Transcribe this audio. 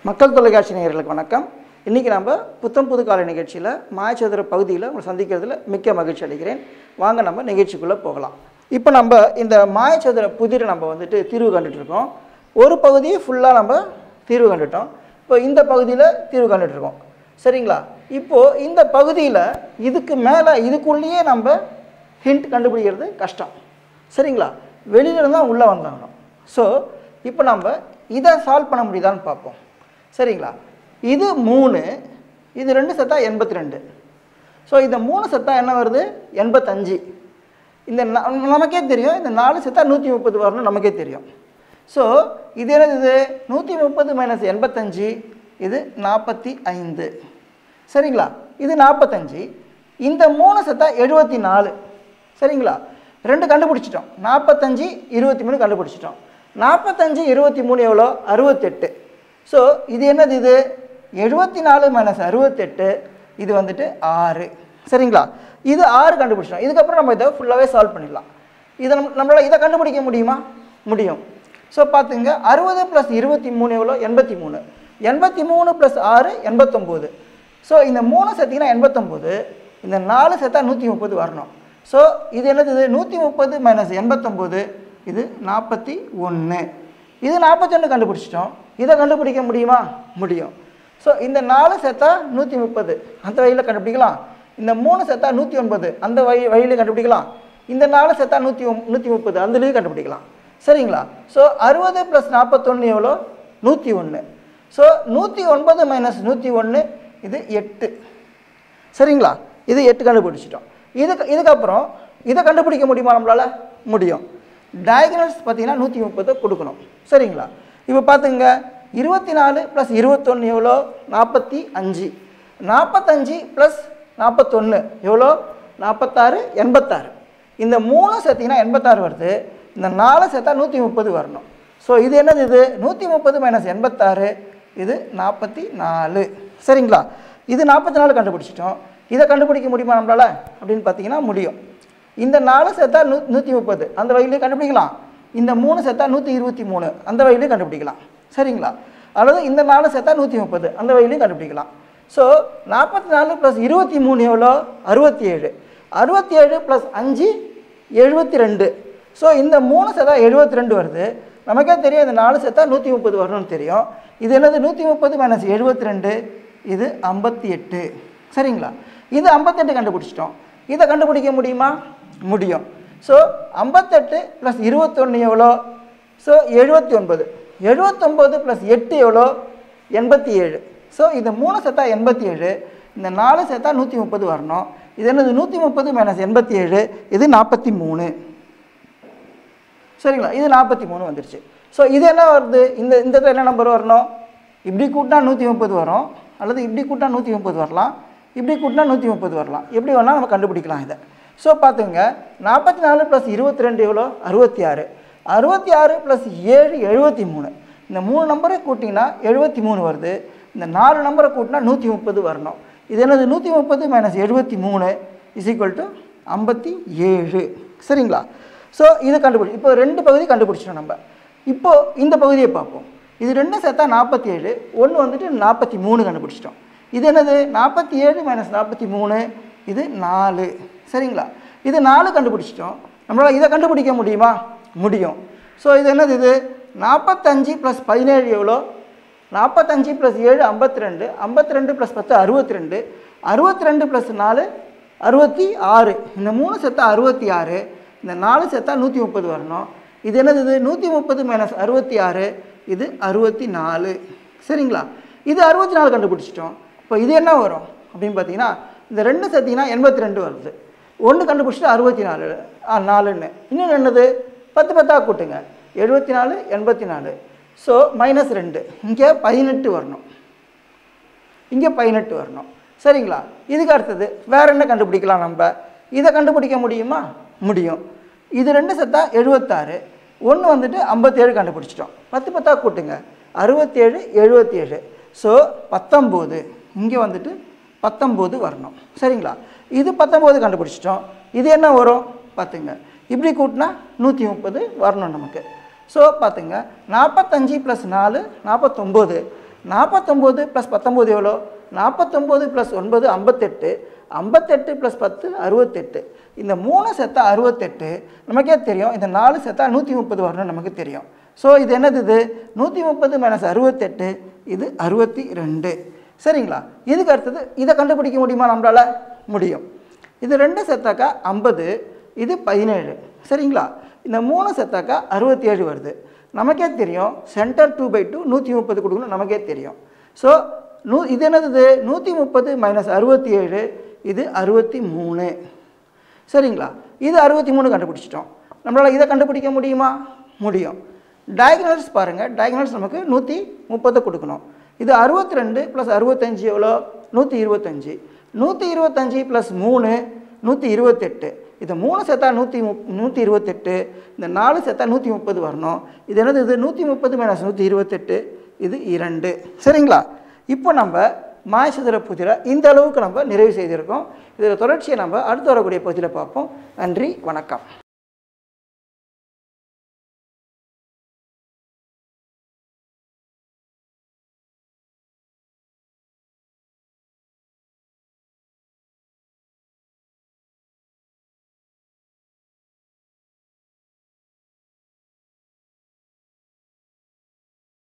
மக்கள் தொலைக்காட்சி நேயர்களுக்கு வணக்கம் இன்றைக்கி நம்ம புத்தம் புது காலை நிகழ்ச்சியில் மாயச்சதுர பகுதியில் உங்களை சந்திக்கிறதுல மிக்க மகிழ்ச்சி அடைகிறேன் வாங்க நம்ம நிகழ்ச்சிக்குள்ளே போகலாம் இப்போ நம்ம இந்த மாயச்சதுர புதிரை நம்ம வந்துட்டு தீர்வு கண்டுட்டு இருக்கோம் ஒரு பகுதியை ஃபுல்லாக நம்ம தீர்வு கண்டுட்டோம் இப்போ இந்த பகுதியில் தீர்வு கண்டுட்டு இருக்கோம் சரிங்களா இப்போது இந்த பகுதியில் இதுக்கு மேலே இதுக்குள்ளேயே நம்ம ஹிண்ட் கண்டுபிடிக்கிறது கஷ்டம் சரிங்களா வெளியில தான் உள்ளே வந்தாகணும் ஸோ இப்போ நம்ம இதை சால்வ் பண்ண முடியுதான்னு பார்ப்போம் சரிங்களா இது மூணு இது ரெண்டு செத்தா எண்பத்தி ரெண்டு ஸோ இந்த மூணு செத்தா என்ன வருது எண்பத்தஞ்சு இந்த ந- நமக்கே தெரியும் இந்த நாலு செத்தா நூற்றி முப்பது வரணும் நமக்கே தெரியும் ஸோ இது என்னது இது நூற்றி முப்பது மைனஸ் எண்பத்தஞ்சு இது நாற்பத்தி ஐந்து சரிங்களா இது நாற்பத்தஞ்சு இந்த மூணு செத்தா எழுபத்தி நாலு சரிங்களா ரெண்டு கண்டுபிடிச்சிட்டோம் நாற்பத்தஞ்சு இருபத்தி மூணு கண்டுபிடிச்சிட்டோம் நாற்பத்தஞ்சு இருபத்தி மூணு எவ்வளோ அறுபத்தெட்டு ஸோ இது என்னது இது எழுபத்தி நாலு மைனஸ் அறுபத்தெட்டு இது வந்துட்டு ஆறு சரிங்களா இது ஆறு கண்டுபிடிச்சிட்டோம் இதுக்கப்புறம் நம்ம இதை ஃபுல்லாகவே சால்வ் பண்ணிடலாம் இதை நம்ம நம்மளால் இதை கண்டுபிடிக்க முடியுமா முடியும் ஸோ பார்த்துங்க அறுபது ப்ளஸ் இருபத்தி மூணு எவ்வளோ எண்பத்தி மூணு எண்பத்தி மூணு ப்ளஸ் ஆறு எண்பத்தொம்போது ஸோ இந்த மூணு சேர்த்திங்கன்னா எண்பத்தொம்போது இந்த நாலு சேர்த்தா நூற்றி முப்பது வரணும் ஸோ இது என்னது இது நூற்றி முப்பது மைனஸ் எண்பத்தொம்போது இது நாற்பத்தி ஒன்று இது நாற்பத்தொன்று கண்டுபிடிச்சிட்டோம் இதை கண்டுபிடிக்க முடியுமா முடியும் ஸோ இந்த நாலு சேர்த்தா நூற்றி முப்பது அந்த வழியில் கண்டுபிடிக்கலாம் இந்த மூணு சேர்த்தா நூற்றி ஒன்பது அந்த வழி வழியில் கண்டுபிடிக்கலாம் இந்த நாலு சேர்த்தா நூற்றி நூற்றி முப்பது அதுலேயும் கண்டுபிடிக்கலாம் சரிங்களா ஸோ அறுபது ப்ளஸ் நாற்பத்தொன்று எவ்வளோ நூற்றி ஒன்று ஸோ நூற்றி ஒன்பது மைனஸ் நூற்றி ஒன்று இது எட்டு சரிங்களா இது எட்டு கண்டுபிடிச்சிட்டோம் இதுக்கு இதுக்கப்புறம் இதை கண்டுபிடிக்க முடியுமா நம்மளால் முடியும் டயகனல்ஸ் பார்த்தீங்கன்னா நூற்றி முப்பது கொடுக்கணும் சரிங்களா இப்போ பார்த்துங்க இருபத்தி நாலு ப்ளஸ் இருபத்தொன்று எவ்வளோ நாற்பத்தி அஞ்சு நாற்பத்தஞ்சு ப்ளஸ் நாற்பத்தொன்று எவ்வளோ நாற்பத்தாறு எண்பத்தாறு இந்த மூணு சேர்த்திங்கன்னா எண்பத்தாறு வருது இந்த நாலு சேர்த்தா நூற்றி முப்பது வரணும் ஸோ இது என்னது இது நூற்றி முப்பது மைனஸ் எண்பத்தாறு இது நாற்பத்தி நாலு சரிங்களா இது நாற்பத்தி நாலு கண்டுபிடிச்சிட்டோம் இதை கண்டுபிடிக்க முடியுமா நம்மளால் அப்படின்னு பார்த்தீங்கன்னா முடியும் இந்த நாலு சேர்த்தா நூ நூற்றி முப்பது அந்த வகையிலையும் கண்டுபிடிக்கலாம் இந்த மூணு சேர்த்தா நூற்றி இருபத்தி மூணு அந்த வகையிலையும் கண்டுபிடிக்கலாம் சரிங்களா அல்லது இந்த நாலு சேர்த்தா நூற்றி முப்பது அந்த வகையிலையும் கண்டுபிடிக்கலாம் ஸோ நாற்பத்தி நாலு ப்ளஸ் இருபத்தி மூணு எவ்வளோ அறுபத்தி ஏழு அறுபத்தி ஏழு ப்ளஸ் அஞ்சு எழுபத்தி ரெண்டு ஸோ இந்த மூணு சேர்த்தா எழுபத்தி ரெண்டு வருது நமக்கே தெரியும் இந்த நாலு சேர்த்தா நூற்றி முப்பது வரணும்னு தெரியும் இது என்னது நூற்றி முப்பது மைனஸ் எழுபத்தி ரெண்டு இது ஐம்பத்தி எட்டு சரிங்களா இது ஐம்பத்தெட்டு கண்டுபிடிச்சிட்டோம் இதை கண்டுபிடிக்க முடியுமா முடியும் ஸோ ஐம்பத்தெட்டு ப்ளஸ் இருபத்தொன்று எவ்வளோ ஸோ எழுபத்தி ஒன்பது எழுபத்தொம்போது ப்ளஸ் எட்டு எவ்வளோ எண்பத்தி ஏழு ஸோ இது மூணு சேர்த்தா எண்பத்தி ஏழு இந்த நாலு சேர்த்தா நூற்றி முப்பது வரணும் இது என்னது நூற்றி முப்பது மைனஸ் எண்பத்தி ஏழு இது நாற்பத்தி மூணு சரிங்களா இது நாற்பத்தி மூணு வந்துருச்சு ஸோ இது என்ன வருது இந்த இந்த இடத்துல என்ன நம்பர் வரணும் இப்படி கூட்டினா நூற்றி முப்பது வரும் அல்லது இப்படி கூட்டினா நூற்றி முப்பது வரலாம் இப்படி கூட்டினா நூற்றி முப்பது வரலாம் எப்படி வேணால் நம்ம கண்டுபிடிக்கலாம் இதை ஸோ பார்த்துங்க நாற்பத்தி நாலு ப்ளஸ் இருபத்தி ரெண்டு எவ்வளோ அறுபத்தி ஆறு அறுபத்தி ஆறு ப்ளஸ் ஏழு எழுபத்தி மூணு இந்த மூணு நம்பரை கூட்டிங்கன்னா எழுபத்தி மூணு வருது இந்த நாலு நம்பரை கூட்டினா நூற்றி முப்பது வரணும் இது என்னது நூற்றி முப்பது மைனஸ் எழுபத்தி மூணு இஸ் ஈக்குவல் டு ஐம்பத்தி ஏழு சரிங்களா ஸோ இது கண்டுபிடி இப்போ ரெண்டு பகுதி கண்டுபிடிச்சிட்டோம் நம்ம இப்போ இந்த பகுதியை பார்ப்போம் இது ரெண்டும் சேர்த்தா நாற்பத்தி ஏழு ஒன்று வந்துட்டு நாற்பத்தி மூணு கண்டுபிடிச்சிட்டோம் இது என்னது நாற்பத்தி ஏழு மைனஸ் நாற்பத்தி மூணு இது நாலு சரிங்களா இது நாலு கண்டுபிடிச்சிட்டோம் நம்மளால் இதை கண்டுபிடிக்க முடியுமா முடியும் ஸோ இது என்னது இது நாற்பத்தஞ்சு ப்ளஸ் பதினேழு எவ்வளோ நாற்பத்தஞ்சு ப்ளஸ் ஏழு ஐம்பத்தி ரெண்டு ஐம்பத்தி ரெண்டு ப்ளஸ் பத்து அறுபத்தி ரெண்டு அறுபத்தி ரெண்டு ப்ளஸ் நாலு அறுபத்தி ஆறு இந்த மூணு செத்தா அறுபத்தி ஆறு இந்த நாலு செத்தா நூற்றி முப்பது வரணும் இது என்னது இது நூற்றி முப்பது மைனஸ் அறுபத்தி ஆறு இது அறுபத்தி நாலு சரிங்களா இது அறுபத்தி நாலு கண்டுபிடிச்சிட்டோம் இப்போ இது என்ன வரும் அப்படின்னு பார்த்தீங்கன்னா இந்த ரெண்டு சேர்த்திங்கன்னா எண்பத்தி ரெண்டு வருது ஒன்று கண்டுபிடிச்சிட்டு அறுபத்தி நாலு ஆ நாலுன்னு இன்னொன்று என்னது பத்து பத்தாக கூட்டுங்க எழுபத்தி நாலு எண்பத்தி நாலு ஸோ மைனஸ் ரெண்டு இங்கே பதினெட்டு வரணும் இங்கே பதினெட்டு வரணும் சரிங்களா இதுக்கு அடுத்தது வேற என்ன கண்டுபிடிக்கலாம் நம்ம இதை கண்டுபிடிக்க முடியுமா முடியும் இது ரெண்டு செத்தா எழுபத்தாறு ஒன்று வந்துட்டு ஐம்பத்தேழு கண்டுபிடிச்சிட்டோம் பத்து பத்தா கூட்டுங்க அறுபத்தேழு எழுபத்தி ஏழு ஸோ பத்தொம்போது இங்கே வந்துட்டு பத்தொம்போது வரணும் சரிங்களா இது பத்தொம்போது கண்டுபிடிச்சிட்டோம் இது என்ன வரும் பார்த்துங்க இப்படி கூட்டினா நூற்றி முப்பது வரணும் நமக்கு ஸோ பார்த்துங்க நாற்பத்தஞ்சு ப்ளஸ் நாலு நாற்பத்தொம்போது நாற்பத்தொம்போது ப்ளஸ் பத்தொம்போது எவ்வளோ நாற்பத்தொம்போது ப்ளஸ் ஒன்பது ஐம்பத்தெட்டு ஐம்பத்தெட்டு ப்ளஸ் பத்து அறுபத்தெட்டு இந்த மூணு செத்தா அறுபத்தெட்டு நமக்கே தெரியும் இந்த நாலு செத்தா நூற்றி முப்பது வரணும்னு நமக்கு தெரியும் ஸோ இது என்னது இது நூற்றி முப்பது மைனஸ் அறுபத்தெட்டு இது அறுபத்தி ரெண்டு சரிங்களா இதுக்கு அடுத்தது இதை கண்டுபிடிக்க முடியுமா நம்மளால் முடியும் இது ரெண்டு செத்தாக்கா ஐம்பது இது பதினேழு சரிங்களா இந்த மூணு செத்தாக்கா அறுபத்தி ஏழு வருது நமக்கே தெரியும் சென்டர் டூ பை டூ நூற்றி முப்பது கொடுக்கணும் நமக்கே தெரியும் ஸோ நூ இது என்னது இது நூற்றி முப்பது மைனஸ் அறுபத்தி ஏழு இது அறுபத்தி மூணு சரிங்களா இது அறுபத்தி மூணு கண்டுபிடிச்சிட்டோம் நம்மளால் இதை கண்டுபிடிக்க முடியுமா முடியும் டயக்னல்ஸ் பாருங்கள் டயக்னல்ஸ் நமக்கு நூற்றி முப்பது கொடுக்கணும் இது அறுபத்தி ரெண்டு ப்ளஸ் அறுபத்தஞ்சு எவ்வளோ நூற்றி இருபத்தஞ்சி நூற்றி இருபத்தஞ்சி ப்ளஸ் மூணு நூற்றி இருபத்தெட்டு இது மூணு செத்தா நூற்றி முப் நூற்றி இருபத்தெட்டு இந்த நாலு செத்தா நூற்றி முப்பது வரணும் இது என்னது இது நூற்றி முப்பது மைனஸ் நூற்றி இருபத்தெட்டு இது இரண்டு சரிங்களா இப்போ நம்ம மாயசதுர புதிரை இந்த அளவுக்கு நம்ம நிறைவு செய்திருக்கோம் இதில் தொடர்ச்சியை நம்ம அடுத்து வரக்கூடிய பகுதியில் பார்ப்போம் நன்றி வணக்கம்